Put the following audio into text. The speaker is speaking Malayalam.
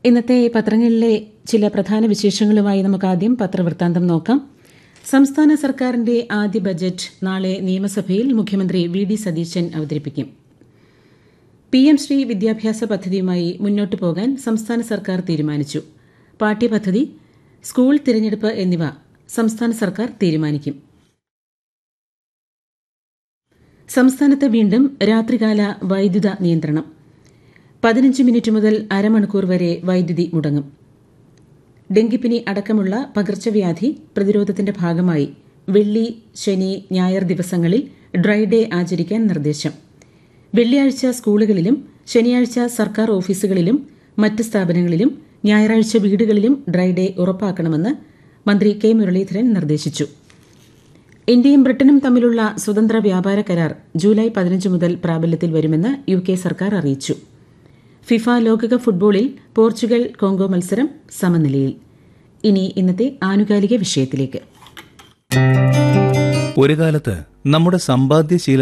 ഇന്നത്തെ പത്രങ്ങളിലെ ചില പ്രധാന വിശേഷങ്ങളുമായി നമുക്ക് ആദ്യം പത്രവൃത്താന്തം നോക്കാം സംസ്ഥാന സർക്കാരിന്റെ ആദ്യ ബജറ്റ് നാളെ നിയമസഭയിൽ മുഖ്യമന്ത്രി വി ഡി സതീശൻ അവതരിപ്പിക്കും പി എം ശ്രീ വിദ്യാഭ്യാസ പദ്ധതിയുമായി മുന്നോട്ടു പോകാൻ സംസ്ഥാന സർക്കാർ തീരുമാനിച്ചു പാഠ്യപദ്ധതി സ്കൂൾ തിരഞ്ഞെടുപ്പ് എന്നിവ സംസ്ഥാന സർക്കാർ തീരുമാനിക്കും സംസ്ഥാനത്ത് വീണ്ടും രാത്രികാല വൈദ്യുത നിയന്ത്രണം പതിനഞ്ച് മിനിറ്റ് മുതൽ അരമണിക്കൂർ വരെ വൈദ്യുതി മുടങ്ങും ഡെങ്കിപ്പനി അടക്കമുള്ള പകർച്ചവ്യാധി പ്രതിരോധത്തിന്റെ ഭാഗമായി വെള്ളി ശനി ഞായർ ദിവസങ്ങളിൽ ഡ്രൈ ഡേ ആചരിക്കാൻ നിർദ്ദേശം വെള്ളിയാഴ്ച സ്കൂളുകളിലും ശനിയാഴ്ച സർക്കാർ ഓഫീസുകളിലും മറ്റ് സ്ഥാപനങ്ങളിലും ഞായറാഴ്ച വീടുകളിലും ഡ്രൈ ഡേ ഉറപ്പാക്കണമെന്ന് മന്ത്രി കെ മുരളീധരൻ നിർദ്ദേശിച്ചു ഇന്ത്യയും ബ്രിട്ടനും തമ്മിലുള്ള സ്വതന്ത്ര വ്യാപാര കരാർ ജൂലൈ പതിനഞ്ച് മുതൽ പ്രാബല്യത്തിൽ വരുമെന്ന് യു കെ സർക്കാർ അറിയിച്ചു ഫിഫ ലോകകപ്പ് ഫുട്ബോളിൽ പോർച്ചുഗൽ കോങ്കോ മത്സരം സമനിലയിൽ ഇനി ഇന്നത്തെ ആനുകാലിക വിഷയത്തിലേക്ക് ഒരു കാലത്ത് നമ്മുടെ സമ്പാദ്യശീല